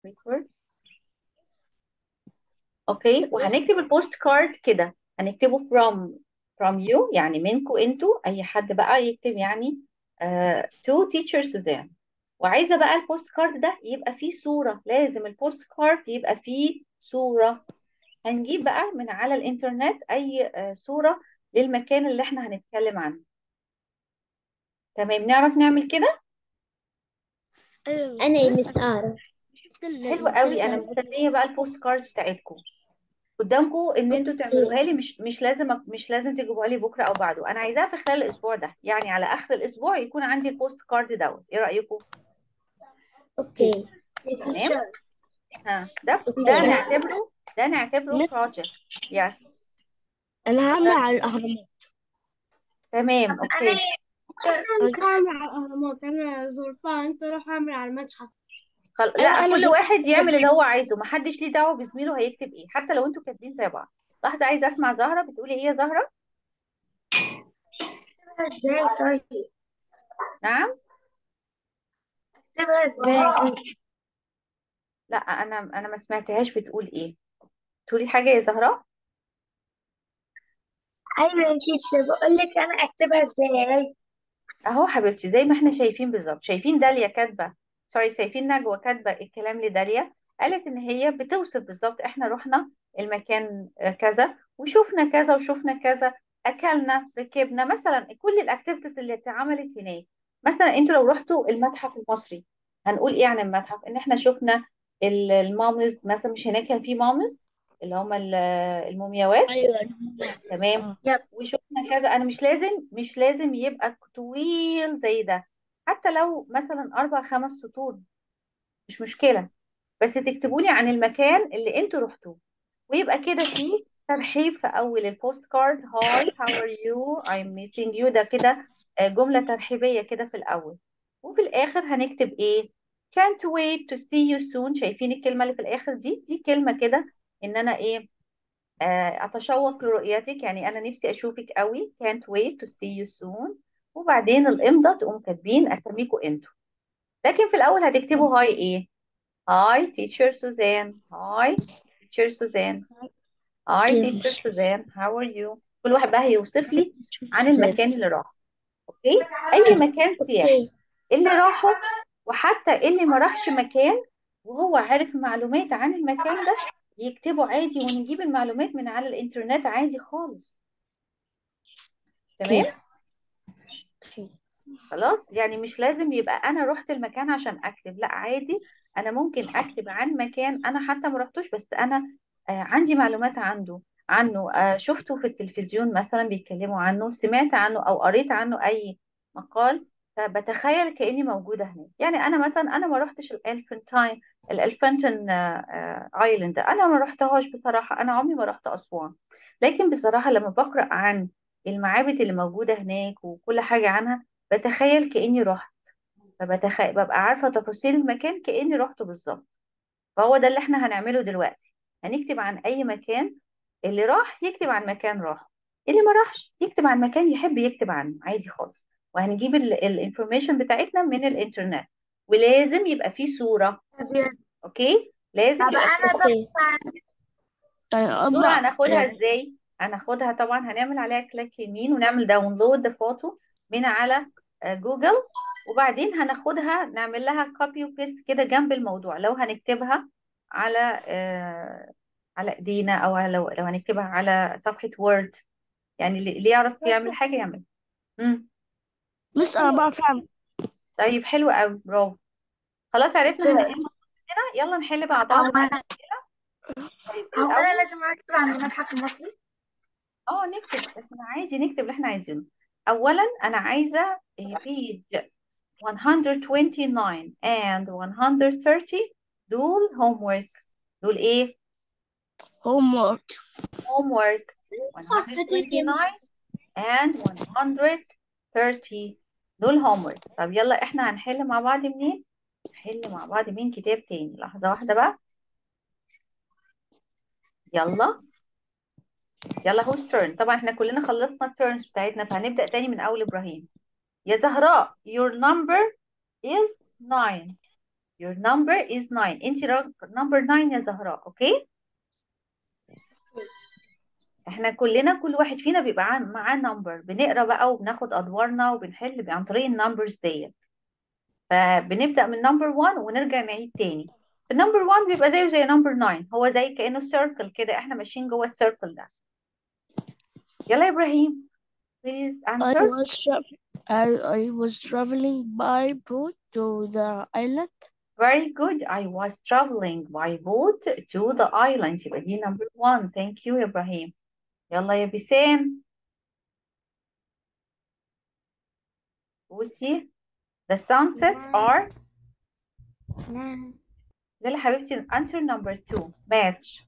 record اوكي وهنكتب البوست كارد كده هنكتبه from from you يعني منكم انتوا اي حد بقى يكتب يعني uh, to teacher Suzanne وعايزه بقى البوست كارد ده يبقى فيه صوره لازم البوست كارد يبقى فيه صوره هنجيب بقى من على الانترنت اي uh, صوره للمكان اللي احنا هنتكلم عنه تمام نعرف نعمل كده أنا يا مس أعرف حلو قوي انا مستنيه بقى البوست كاردز بتاعتكم قدامكم ان انتوا تعملوها لي مش مش لازم مش لازم تجيبوها لي بكره او بعده انا عايزاها في خلال الاسبوع ده يعني على اخر الاسبوع يكون عندي البوست كارد دوت ايه رايكم أوكي تمام ها ده ده نعتبره ده نعتبره مس- بروجكت يس انا هعمل على الاهرامات تمام اوكي انا هعمل على الاهرامات انا زرتها انت روح اعمل على المتحف خل... لا أنا- أنا كل شفت واحد يعمل اللي هو عايزه محدش ليه دعوه بزميله هيكتب ايه حتى لو انتوا كاتبين زي بعض لحظه عايزه اسمع زهره بتقولي ايه يا زهره ازاي طيب نعم اكتبها ازاي لا انا انا ما سمعتهاش بتقول ايه تقولي حاجه يا زهره ايوه يا تيتشر بقول لك انا اكتبها ازاي اهو حبيبتي زي ما احنا شايفين بالظبط شايفين داليا كاتبه سوري شايفين نجوى كاتبه الكلام لداليا قالت ان هي بتوصف بالظبط احنا رحنا المكان آه، كذا وشفنا كذا وشفنا كذا اكلنا ركبنا مثلا كل الاكتيفيتيز اللي اتعملت هناك مثلا انتوا لو رحتوا المتحف المصري هنقول ايه عن المتحف ان احنا شفنا ال- المامز مثلا مش هناك كان في مامز اللي هم ال- المومياوات ايوه تمام يب. وشفنا كذا انا مش لازم مش لازم يبقى طويل زي ده حتى لو مثلا اربع خمس سطور مش مشكله بس تكتبوا لي عن المكان اللي انتوا رحتوه ويبقى كده فيه ترحيب في اول البوست كارد هاي هاو ار يو I'm missing you ده كده آه، جمله ترحيبيه كده في الاول وفي الاخر هنكتب ايه can't wait to see you soon شايفين الكلمه اللي في الاخر دي دي كلمه كده ان انا ايه آه، أتشوق لرؤيتك يعني أنا نفسي أشوفك قوي can't wait to see you soon وبعدين الإمضة تقوم كاتبين أساميكوا أنتوا لكن في الأول هتكتبوا هاي إيه هاي teacher سوزان هاي teacher سوزان هاي teacher سوزان how are you كل واحد بقى هيوصف لي عن المكان اللي راح أوكي أي مكان سياحي اوكي اللي راحوا وحتى اللي ما راحش مكان وهو عارف معلومات عن المكان ده يكتبوا عادي ونجيب المعلومات من على الإنترنت عادي خالص تمام خلاص يعني مش لازم يبقى انا رحت المكان عشان اكتب لا عادي انا ممكن اكتب عن مكان انا حتى ما رحتوش بس انا آه، عندي معلومات عنده عنه آه، شفته في التلفزيون مثلا بيتكلموا عنه سمعت عنه او قريت عنه اي مقال فبتخيل كاني موجوده هناك يعني انا مثلا انا ما رحتش الالفنتاين الالفنتين ايلاند انا ما رحتهاش بصراحه انا عمري ما رحت اسوان لكن بصراحه لما بقرا عن المعابد اللي موجوده هناك وكل حاجه عنها بتخيل كأني رحت فبتخيل ببقى عارفة تفاصيل المكان كأني رحته بالظبط فهو ده اللي احنا هنعمله دلوقتي هنكتب عن أي مكان اللي راح يكتب عن مكان راح اللي ما راحش يكتب عن مكان يحب يكتب عنه عادي خالص وهنجيب الانفورميشن بتاعتنا من الانترنت ولازم يبقى فيه صورة اوكي لازم طب يبقى انا فيه بقى طيب صورة أبقى هناخدها ازاي هناخدها طبعا هنعمل عليها كليك يمين ونعمل داونلود فوتو من على آه، جوجل وبعدين هناخدها نعمل لها كوبي وبيست كده جنب الموضوع لو هنكتبها على آه، على ايدينا او على لو, لو هنكتبها على صفحة وورد يعني اللي اللي يعرف يعمل حاجة يعمل امم بس أنا بعرف أعمل طيب حلو قوي برافو خلاص عرفنا هنحل هنا يلا نحل مع بعض هو طيب هو الأول انا لازم اكتب عن المتحف المصري اه نكتب احنا عادي نكتب اللي احنا عايزينه اولا انا عايزه page 129 and 130 دول homework دول ايه homework homework صفحة 129 and 130 دول homework طب يلا احنا هنحل مع بعض منين نحل مع بعض من كتاب تاني لحظه واحده بقى يلا يلا whose turn طبعا احنا كلنا خلصنا التيرنز بتاعتنا فهنبدأ تاني من اول ابراهيم يا زهراء your number is 9 your number is 9 انت number 9 يا زهراء اوكي احنا كلنا كل واحد فينا بيبقى عن- معاه نمبر بنقرا بقى وبناخد ادوارنا وبنحل عن طريق النمبرز ديت فبنبدا من نمبر 1 ونرجع نعيد تاني النمبر 1 بيبقى زيه زي نمبر 9 هو زي كانه سيركل كده احنا ماشيين جوه السيركل ده يلا يا ابراهيم please I answer was tra- I, I was traveling by boat to the island. very good I was traveling by boat to the island يبقى دي number 1 thank you يا ابراهيم يلا يا بيسان بصي the sunsets are نعم يلا حبيبتي answer number 2 match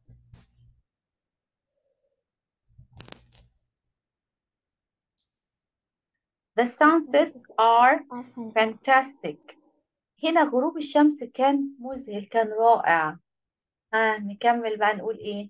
the sunsets are fantastic هنا غروب الشمس كان مذهل كان رائع ها نكمل بقى نقول ايه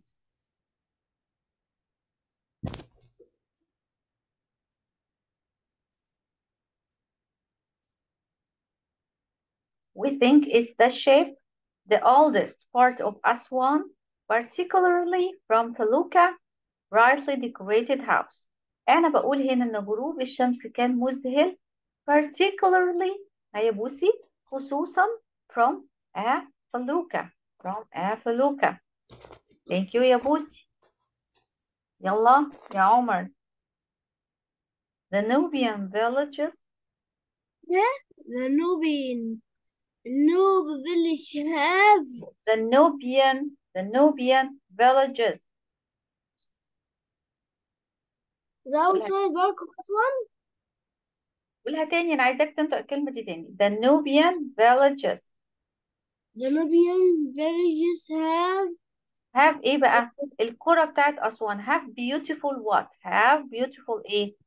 we think it's the shape the oldest part of Aswan particularly from Felucca brightly decorated house أنا بقول هنا إن غروب الشمس كان مذهل particularly هيا بوسي خصوصا from a Felucca from a Felucca thank you يا بوسي يلا يا عمر the Nubian villages The Nubian Noob village have the Nubian the Nubian villages the outside park of Aswan. قولها تاني أنا عايزاك تنطق الكلمة دي تاني the Nubian villages The Nubian villages have have ايه بقى القرى بتاعت أسوان have beautiful what have beautiful ايه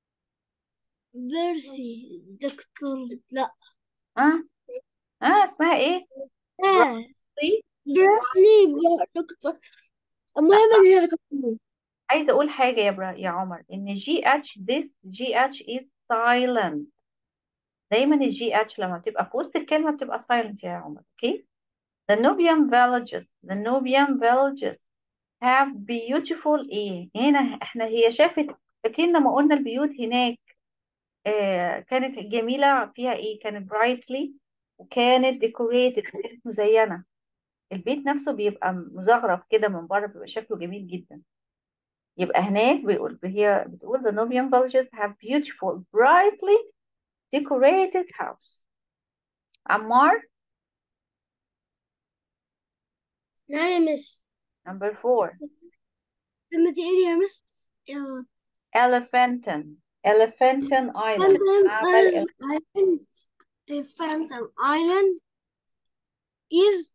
Bercy دكتور لا ها ها اسمها ايه آه براسي برسلي دكتور المهم إن هي دكتور. عايزة اقول حاجة يا برا يا عمر ان جي اتش this جي اتش is silent دايما الجي اتش لما بتبقى في وسط الكلمة بتبقى silent يا عمر اوكي the Nubian villages the Nubian villages have beautiful ايه هنا احنا هي شافت فاكرين لما قلنا البيوت هناك آه كانت جميلة فيها ايه كانت brightly وكانت decorated كانت مزينة البيت نفسه بيبقى مزخرف كده من بره بيبقى شكله جميل جدا يبقى هناك بيقول هي بتقول the Nubian villages have beautiful brightly decorated house عمار نعم يا مس number four لما تقولي يا مس يلا Elephanton Elephanton Island Phantom معبد is island the Phantom Island is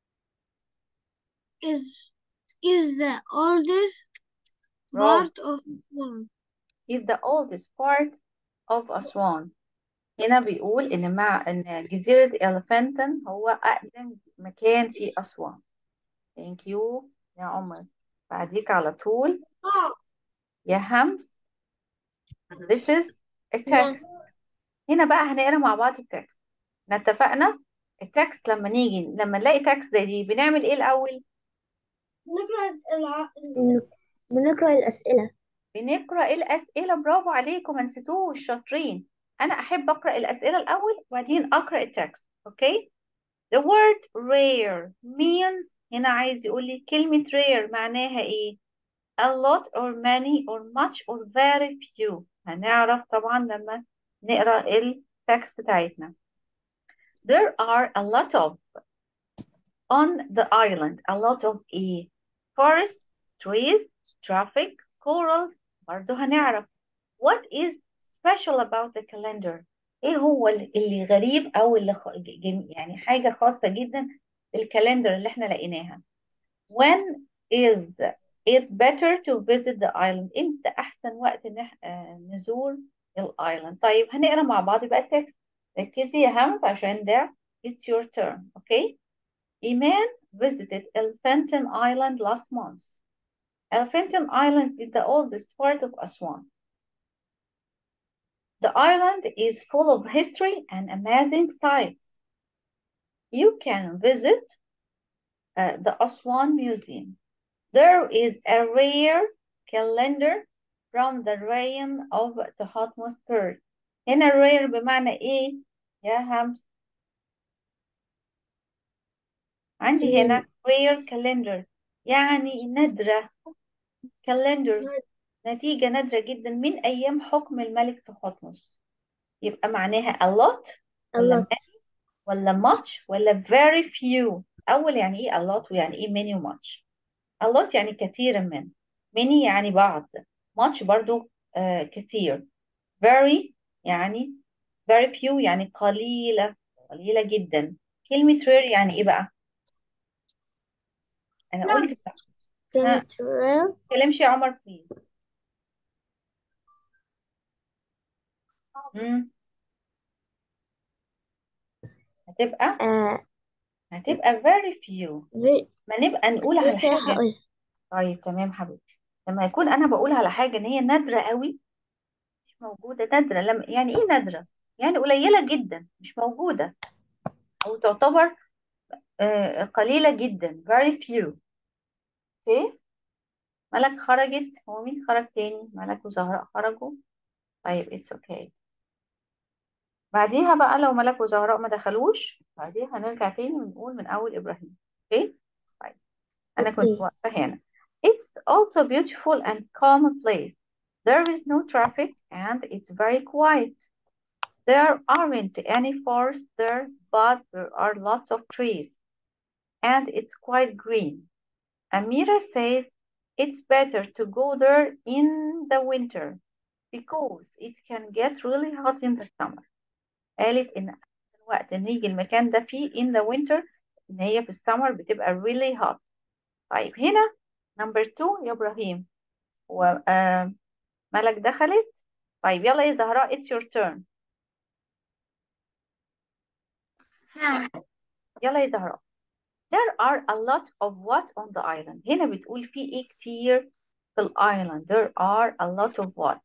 is is the oldest برافو part of Aswan. is the oldest part of Aswan هنا بيقول إن مع إن جزيرة Elephanton هو أقدم مكان في أسوان thank you يا عمر بعديك على طول يا همس this is a text هنا بقى هنقرا مع بعض التكست احنا اتفقنا التكست لما نيجي لما نلاقي تكست زي دي بنعمل ايه الأول نقرأ الع... بنقرأ الأسئلة بنقرأ الأسئلة برافو عليكم ما نسيتوش شاطرين أنا أحب أقرأ الأسئلة الأول وبعدين أقرأ التكست أوكي The word rare means هنا عايز يقول لي كلمة rare معناها إيه a lot or many or much or very few هنعرف طبعا لما نقرأ التكست بتاعتنا There are a lot of on the island a lot of إيه forests trees traffic corals برضه هنعرف what is special about the calendar ايه هو اللي غريب او اللي خ... جم- يعني حاجة خاصة جدا بالكالندر اللي احنا لقيناها when is it better to visit the island امتى احسن وقت ان احنا نزور الايلاند طيب هنقرا مع بعض بقى التكست ركزي يا همس عشان ده it's your turn okay Iman visited Elephantine Island last month Elephantine Island is the oldest part of Aswan The island is full of history and amazing sights. you can visit uh, the Aswan Museum. There is a rare calendar from the reign of Thutmose III. هنا rare بمعنى ايه يا همس؟ عندي هنا rare calendar يعني نادرة calendar نتيجة نادرة جدا من أيام حكم الملك تحتمس يبقى معناها a lot a ولا lot many ولا much ولا very few أول يعني إيه a lot ويعني إيه many و much a lot يعني كثيرا من many يعني بعض much برضو آه كثير very يعني very few يعني قليلة قليلة جدا كلمة rare يعني إيه بقى؟ أنا قلت ها كلمة rare تكلمش يا عمر بليز مم. هتبقى آه هتبقى very few very ما نبقى نقول على لسه حاجة هقول طيب تمام حبيبتي لما يكون أنا بقول على حاجة إن هي نادرة قوي مش موجودة نادرة لما يعني إيه نادرة؟ يعني قليلة جدا مش موجودة أو تعتبر آه قليلة جدا very few أوكي ملك خرجت هو مين خرج تاني؟ ملك وزهراء خرجوا طيب it's okay بعديها بقى لو ملك وزهراء ما دخلوش بعديها هنرجع تاني ونقول من أول إبراهيم أوكي طيب أنا كنت أوكي واقفة هنا It's also beautiful and calm place. There is no traffic and it's very quiet. There aren't any forests there, but there are lots of trees and it's quite green. Amira says it's better to go there in the winter because it can get really hot in the summer. قالت إن أحسن وقت إن يجي المكان ده فيه in the winter إن هي في السمر بتبقى really hot. طيب هنا number two يا إبراهيم وملك دخلت طيب يلا يا زهراء it's your turn يلا يا زهراء there are a lot of what on the island هنا بتقول في ايه كتير في الisland there are a lot of what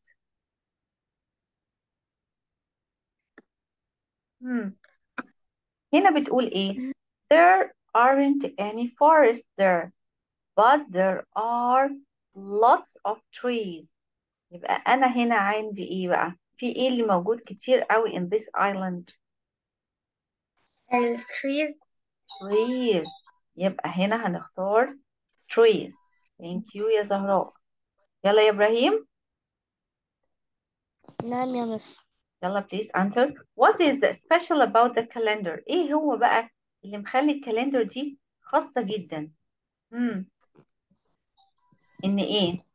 hmm. هنا بتقول ايه there aren't any forests there but there are lots of trees يبقى أنا هنا عندي إيه بقى؟ في إيه اللي موجود كتير قوي in this island؟ ال trees trees يبقى هنا هنختار trees thank you يا زهراء يلا يا إبراهيم نعم يا مس يلا please answer what is the special about the calendar؟ إيه هو بقى اللي مخلي الكالندر دي خاصة جدا؟ مم. إن إيه؟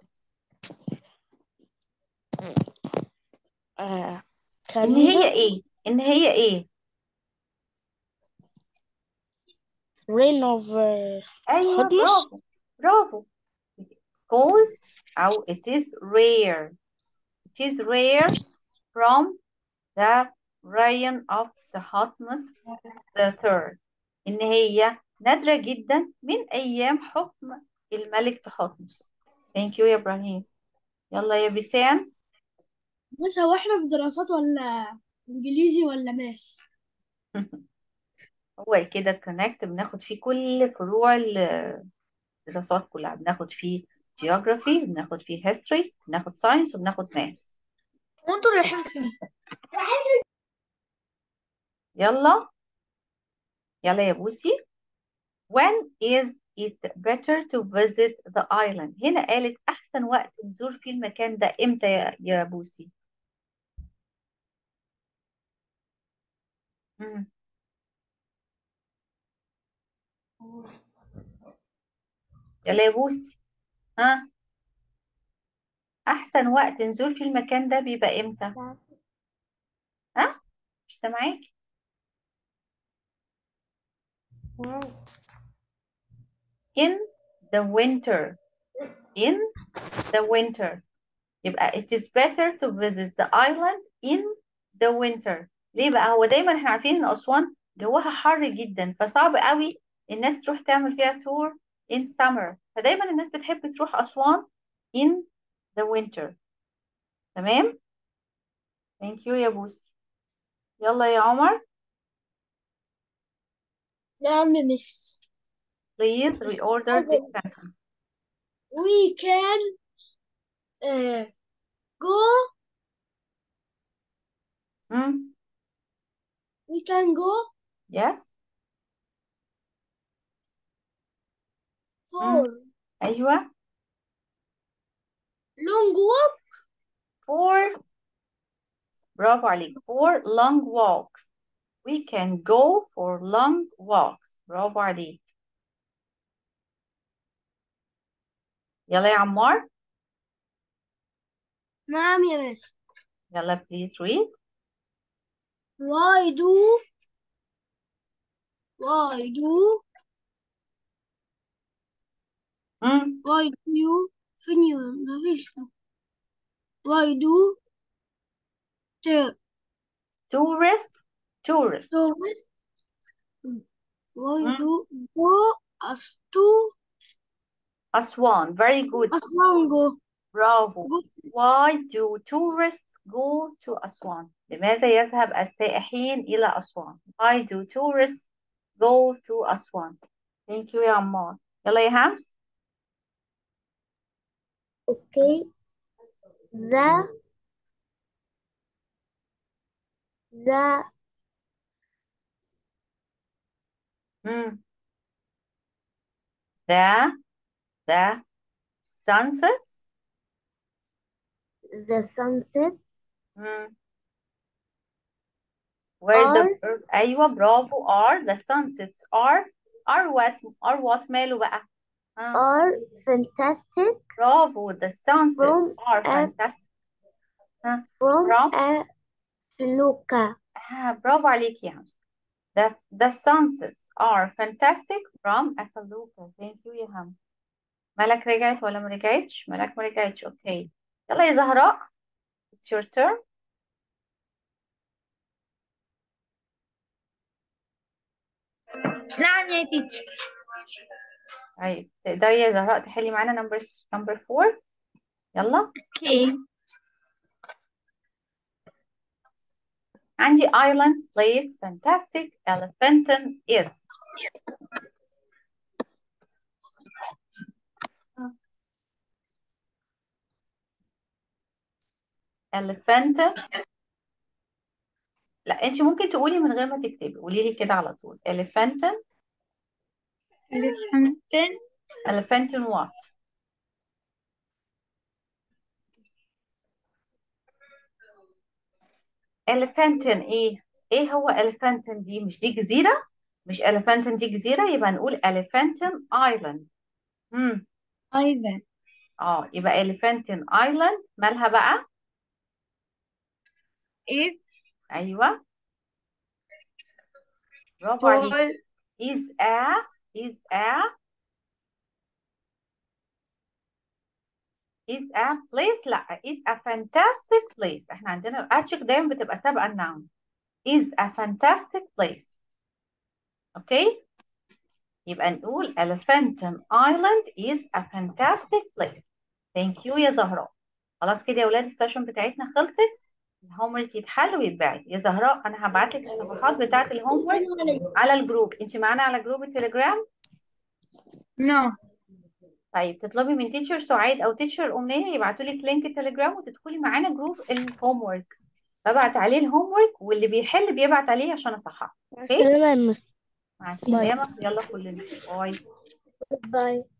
آه. إن هي calendar إيه؟ إن هي إيه؟ reign of uh, أيوه Thutmose برافو برافو cause أو it is rare it is rare from the reign of the Thutmose the third إن هي نادرة جدا من أيام حكم الملك تحتمس thank you يا إبراهيم يلا يا بيسان بس هو احنا في دراسات ولا انجليزي ولا ماس هو كده الكونكت بناخد فيه كل فروع الدراسات كلها بناخد فيه geography بناخد فيه history بناخد science وبناخد math وانتوا رايحين فين؟ يلا يلا يا بوسي when is it better to visit the island هنا قالت أحسن وقت نزور فيه المكان ده إمتى يا يا بوسي مم. يلا يا بوسي ها أحسن وقت نزور فيه المكان ده بيبقى إمتى ها مش سامعاكي in the winter in the winter يبقى it is better to visit the island in the winter ليه بقى هو دايما احنا عارفين ان اسوان جوها حر جدا فصعب قوي الناس تروح تعمل فيها tour in summer فدايما الناس بتحب تروح اسوان in the winter تمام thank you يا بوسي يلا يا عمر نعم مس please reorder this sentence we can uh, go hmm? we can go yes for أيوة long walk for برافو عليك for long walks we can go for long walks برافو عليك يلا يا عمار نعم يا مس يلا please read why do why do hmm? why do you فين يو مفيش why do the tourists tourists tourists why Hmm? do go as to Aswan very good Aswan go برافو go why do tourists go to أسوان لماذا يذهب السائحين إلى أسوان why do tourists go to أسوان thank you يا عمار يلا يا همس Okay. The the hmm. the the sunsets the sunset hmm. where the are bird أيوة برافو are the sunsets are are what are what ماله بقى ها are fantastic برافو the sunsets from are a fantastic ها from from a fluka آه برافو عليك يا همس The, the sunsets are fantastic from Afaluca. Thank you يا همس. ملك رجعت ولا ما رجعتش؟ ملك ما رجعتش. اوكي. يلا يا زهراء. It's your turn. نعم يا تيتشر طيب تقدري يا زهراء تحلي معانا number number four. يلا. اوكي عندي island, place, fantastic, elephanton is. elephanton لا انت ممكن تقولي من غير ما تكتبي قولي لي كده على طول elephanton elephant elephanton what elephanton ايه ايه هو elephanton دي مش دي جزيرة مش elephanton دي جزيرة يبقى نقول elephanton island امم ايضا اه يبقى elephanton island مالها بقى is ايوه برافو عليك full is a is a is a place لا is a fantastic place احنا عندنا الادجكت دايما بتبقى سابقة النون is a fantastic place اوكي يبقى نقول Elephanton Island is a fantastic place thank you يا زهراء خلاص كده يا ولاد السيشن بتاعتنا خلصت الهوم ورك يتحل ويتبعت يا زهراء انا هبعت لك الصفحات بتاعه الهوم ورك على الجروب انت معانا على جروب التليجرام no طيب تطلبي من تيتشر سعاد او تيتشر امنيه يبعتوا لك لينك التليجرام وتدخلي معانا جروب الهوم ورك ببعت عليه الهوم ورك واللي بيحل بيبعت عليه عشان اصححه مع اوكي السلامة يا مس مع باي السلامه يلا كلنا باي goodbye